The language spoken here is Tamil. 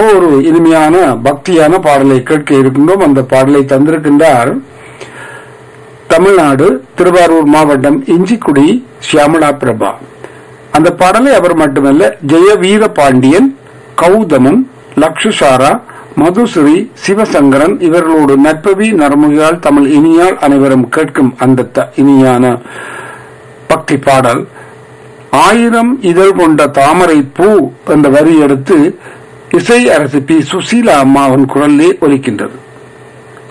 ஒரு இனிமையான பக்தியான பாடலை கேட்க இருக்கின்றோம் அந்த பாடலை தந்திருக்கின்றார் தமிழ்நாடு திருவாரூர் மாவட்டம் இஞ்சிக்குடி சியாமலா பிரபா அந்த பாடலை அவர் மட்டுமல்ல ஜெய வீர பாண்டியன் கௌதமன் லக்ஷுசாரா மதுஸ்ரீ சிவசங்கரன் இவர்களோடு நட்பவி நரமுகியால் தமிழ் இனியால் அனைவரும் கேட்கும் அந்த த- இனியான பக்தி பாடல் ஆயிரம் இதழ் கொண்ட தாமரை பூ என்ற வரி எடுத்து இசை அரசு பி சுசீலா அம்மாவின் குரலிலே ஒலிக்கின்றது